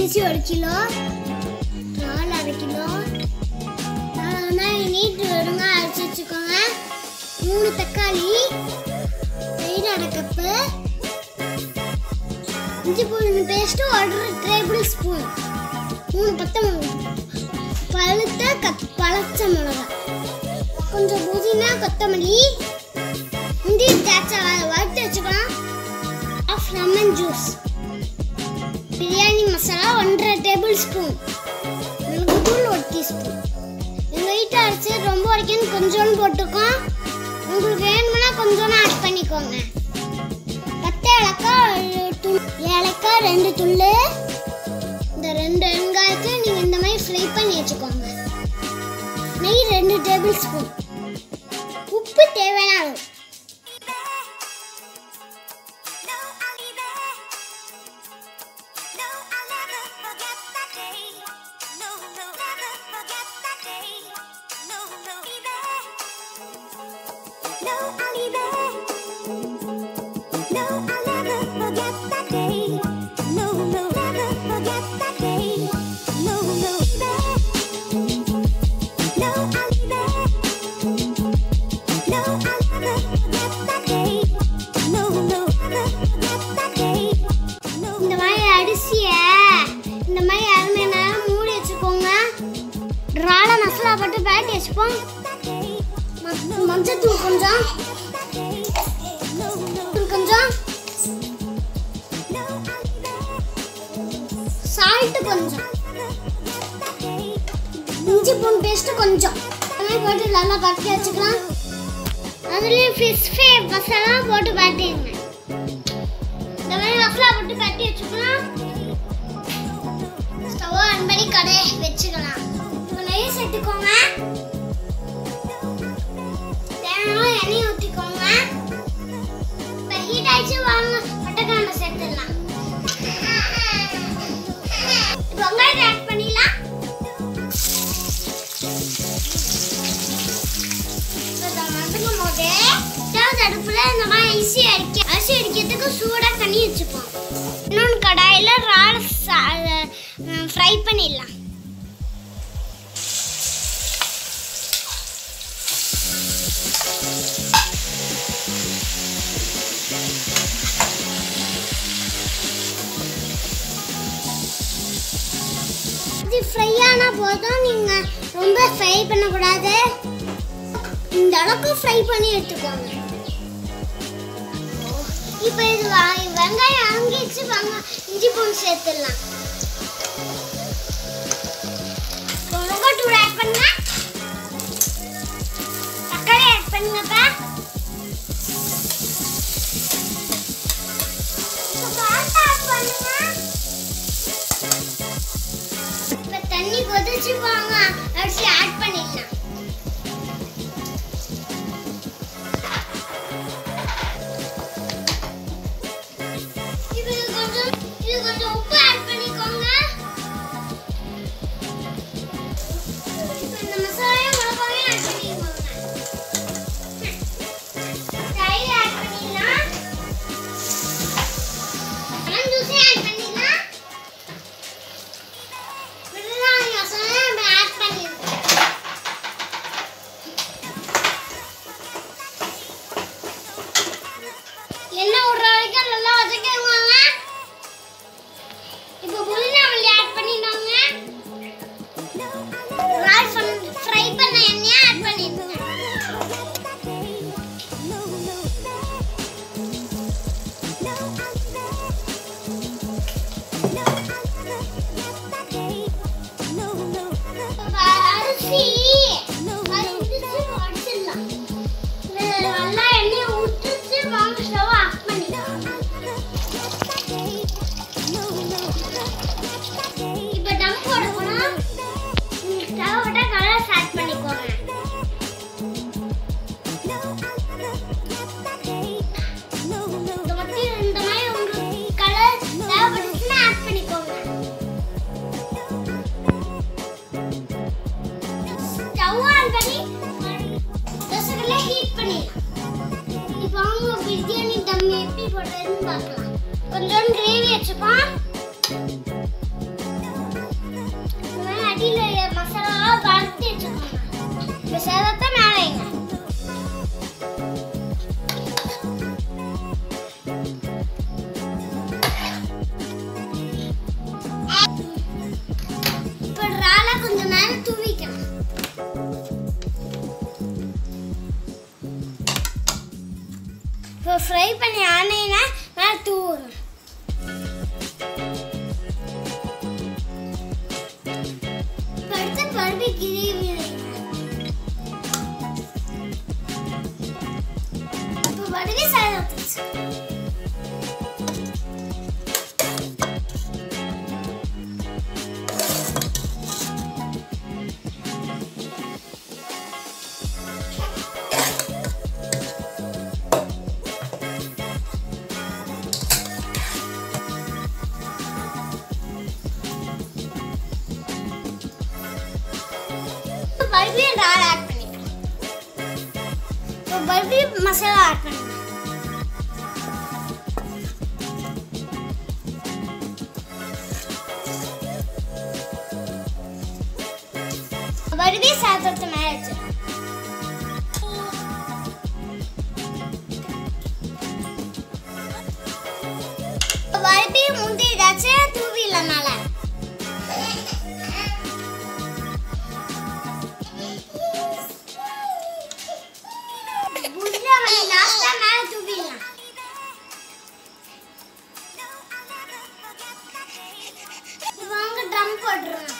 அரிசி ஒரு கிலோ இறால் அரை கிலோ வெங்காயம் நீட்டு வெறுங்காயம் அரைச்சி வச்சுக்கோங்க மூணு தக்காளி தயிர் அரை கப்பு இஞ்சி பூண்டு பேஸ்ட்டு ஒரு டேபிள் ஸ்பூன் மூணு பத்தை மிளகா பழுத்த கத் பழச்ச மிளகா கொஞ்சம் புதினா கொத்தமல்லி முந்திரி திராட்சை வ- வறுத்து வச்சுக்கலாம் half lemon juice biryani masala ஒன்றரை டேபிள் ஸ்பூன் மிளகுத்தூள் ஒரு டீஸ்பூன் எங்கள் வீட்டில் அரைச்சி ரொம்ப வரைக்கும் கொஞ்சோண்டு போட்டுக்கோம் உங்களுக்கு வேணும்னா கொஞ்சோண்டு ஆட் பண்ணிக்கோங்க பத்து ஏலக்காய் ஒரு துள் ஏலக்காய் ரெண்டு துள்ளு இந்த ரெண்டு வெங்காயத்தை நீங்கள் இந்த மாதிரி ஃப்ரை பண்ணி வச்சுக்கோங்க நெய் ரெண்டு டேபிள் ஸ்பூன் உப்பு தேவையான அளவு இந்த மாதிரி அரிசியை இந்த மாதிரி அரை மணி நேரம் மூடி வச்சுக்கோங்க ரால மசாலா போட்டு பேட்டி வச்சுப்போம் ம- மஞ்சத்தூள் கொஞ்சம் தூள் கொஞ்சம் சால்ட் கொஞ்சம் இஞ்சி பூண்டு பேஸ்ட் கொஞ்சம் அதெல்லாம் போட்டு நல்லா பட்டி வச்சுக்கலாம் அதுலேயும் ஃபிஷ் ஃப்ரை மசாலா போட்டு பட்டிடுங்க இந்த மாதிரி மசாலா போட்டு கட்டி வச்சுக்கலாம் ஸ்டவ் ஆன் பண்ணி கடையை வச்சுக்கலாம் இப்போ நெய் சேர்த்துக்கோங்க தேவையான எண்ணெய் ஊற்றிக்கோங்க இப்போ ஹீட் ஆயிடுச்சு வாங்க பட்டைக்கிழமை சேர்த்துடலாம் இப்போ வெங்காயத்தை ஆட் பண்ணிடலாம் இப்போ இதை மறந்துக்கும் போது ரெண்டாவது அடுப்பில் இந்த மாதிரி அரிசி அரிக்க அரிசி அரிக்கிறதுக்கு சூடாக தண்ணி வச்சுப்போம் இன்னொன்று கடாயில் ரால் ஃப்ரை பண்ணிடலாம் இது ஃப்ரை ஆனால் போதும் நீங்கள் ரொம்ப ஃப்ரை பண்ணக்கூடாது இந்த அளவுக்கு ஃப்ரை பண்ணி எடுத்துக்கோங்க இப்போ இது வா- வெங்காயம் அங்கிச்சு வாங்க இஞ்சி பூண்டு சேர்த்துடலாம் மிளகாத்தூள் ஆட் பண்ணுங்க தக்காளி ஆட் பண்ணுங்கப்பா இப்ப salt add பண்ணுங்க. இப்ப தண்ணி கொதிச்சு போங்க அரிசி ஆட் பண்ணிடலாம் இது கொஞ்சம் இது கொஞ்சம் உப்பு ஆட் பண்ணிக்கோங்க இப்போ இந்த மசாலையும் மிளகாயும் ஆட் பண்ணிக்கோங்க தயிர் ஆட் பண்ணிடலாம் லெமன் ஜூஸையும் ஆட் பண்ணிடலாம் பிரியாணி மசாலா நம்ம ஆட் பண்ணிருக்கோம் எண்ணெய் விடுற வரைக்கும் நல்லா வதக்கிடுவாங்க இப்போ புதினா மல்லி ஆட் பண்ணிடுவாங்க ரால் ஃப்ரை பண்ண எண்ணெயை ஆட் பண்ணிடுங்க இப்ப அரிசி அரிசி உடச்சிடலாம் நல்லா எண்ணெயை ஊற்றிச்சு வாங்க ஸ்டவ் ஆஃப் பண்ணிடலாம் இப்போ டம் போட போனால் ஸ்டவ் விட்டா கலர் ஸ்டார்ட் பண்ணிக்கோங்க இந்த மாதிரி இந்த மாதிரி உங்களுக்கு கலர் தேவைப்பட்டுச்சுன்னா ஆட் பண்ணிக்கோங்க ஸ்டவ் ஆன் பண்ணி தோசைக்கல்ல ஹீட் பண்ணிடலாம் இப்போ அவங்க பிரியாணி தம் எப்படி போடுறதுன்னு பார்க்கலாம் கொஞ்சம் கிரேவி வச்சுப்போம் இப்போ ஃப்ரை பண்ணி ஆனேன்னா மேலே தூவுங்க இப்போ அடுத்து பருப்பி கிரேவி இப்போ வடகை சாதம் ஊத்திச்சு. இப்போ பருப்பி ரால் ஆட் பண்ணிக்கலாம் இப்போ பருப்பி மசாலா ஆட் பண்ணிக்கலாம் பருப்பி சாதத்தை மேலே வச்சு பருப்பி முந்தி ஏதாச்சும் தூவில மேலே புதினா வந்து லாஸ்டா மேல தூவிடலாம் இப்போ வாங்க ட்ரம் போட்டுருங்க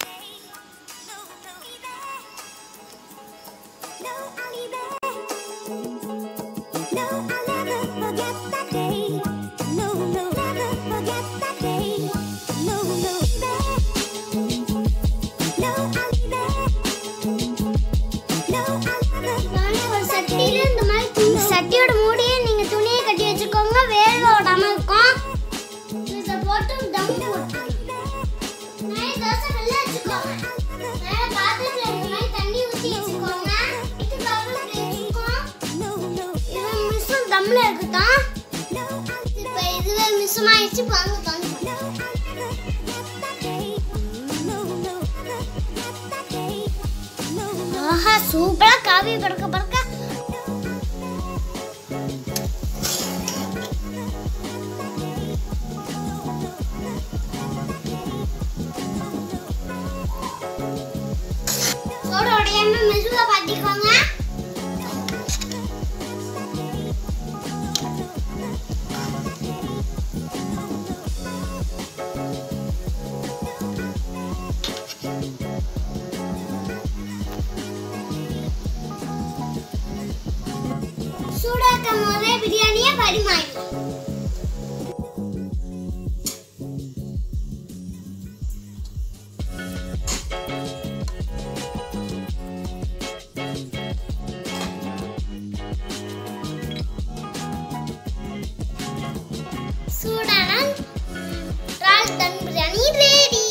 நானே ஒரு சட்டியில இந்த மாதிரி துணி சட்டியோட மூடியை நீங்க துணியை கட்டி வச்சுக்கோங்க வேர்வை விடாம இருக்கும் இதை போட்டு தம் போட்டு நானே தோசை கல்ல வச்சுக்கோங்க மேல பாத்திரத்துல இந்த மாதிரி தண்ணி ஊத்தி வச்சுக்கோங்க இது பக்கத்துல வச்சுக்கோம் இது மிஸ்ஸும் தம்ல இருக்குதான் இப்போ இதுவே மிஸ்ஸும் ஆயிடுச்சு வாங்க தண்ணி ஆஹா சூப்பரா காவி பறக்க பறக்க சோட உடையாம மெதுவா பாத்திக்கோங்க சூடாக்கும் போதே பிரியாணியை பரிமாறிக்கலாம் சூடான இறால் தம் பிரியாணி ரெடி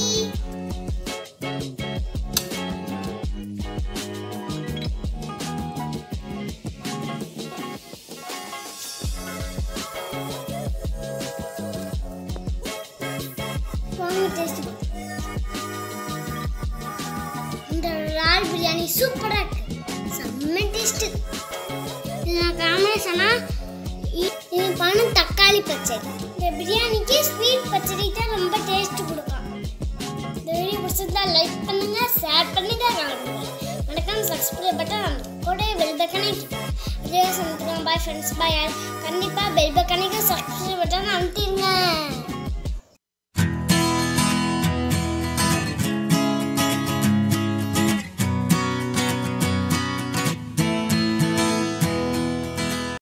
வாங்க டேஸ்ட் இந்த இறால் பிரியாணி சூப்பரா இருக்கு செம்ம டேஸ்ட் இது காம்பினேஷனா இது பணம் தக்காளி பச்சடி இந்த பிரியாணிக்கு ஸ்வீட் பச்சடி தான் ரொம்ப டேஸ்ட் கொடுக்கும் இந்த வீடியோ பிடிச்சிருந்தா லைக் பண்ணுங்க ஷேர் பண்ணுங்க வணக்கம் சப்ஸ்கிரைப் பட்டன் கூட பெல் பட்டனை இதே சந்திக்கலாம் பாய் ஃப்ரெண்ட்ஸ் பாய் கண்டிப்பாக பெல் பட்டனைக்கு சப்ஸ்கிரைப் பட்டன் அமுத்திடுங்க